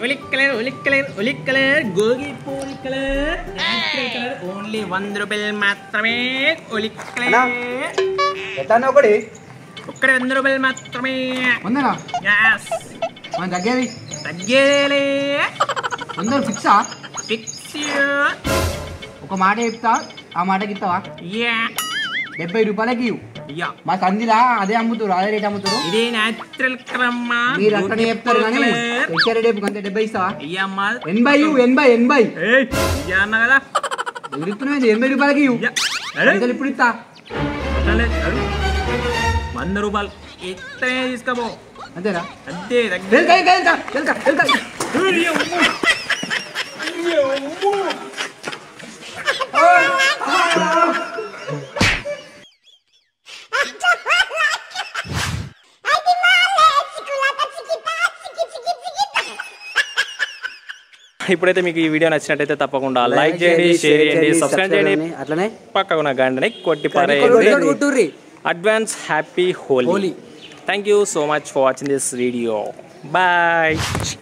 ఒలిక్ colour ఒలిక్ colour ఒలిక్ colour గోగి పూరి కలర్ natural కలర్ ఓన్లీ వంద రూపాయలు మాత్రమే ఒలిక్ కలర్ ఎట్లా ఒకటి ఒక్కడే వంద రూపాయలు మాత్రమే వందనా యాస్ మన తగ్గేది తగ్గేదేలే వందలు ఫిక్సా ఫిక్స్ ఒక మాట చెప్తా ఆ మాటకి ఇస్తావా యా డెబ్బై రూపాయలకి ఇవ్వు యా మా సందిలా అదే అమ్ముతారు అదే రేట్ అమ్ముతారు ఇది న్యాచురల్ కలమ్మా మీరు అట్లనే చెప్తారు కానీ వచ్చే రేపు అంతే డెబ్బై ఇస్తావా అయ్యమ్మా ఎనభై ఇవ్వు ఎనభై ఎనభై ఏయ్ ఇయ్య అన్న కదా ఎదురుతున్నాయి ఎనభై రూపాయలకి ఇవ్వు ఇయ్య. అరే, వందలు ఇప్పుడు ఇస్తా అట్లనే, అడు. వంద రూపాయలు ఇత్తనే తీసుకోపో అంతేనా అంతే దగ్గర వెళ్తా ఇంకా వెళ్తా వెళ్తా వెళ్తా ఇప్పుడైతే మీకు ఈ వీడియో నచ్చినట్టయితే తప్పకుండా లైక్ చేయండి షేర్ చేయండి సబ్స్క్రైబ్ చేయండి అట్లనే పక్కన ఉన్న గంటని కొట్టి పారేయండి కొట్టుర్రి advance happy Holi Holi. Thank you so much for watching this video bye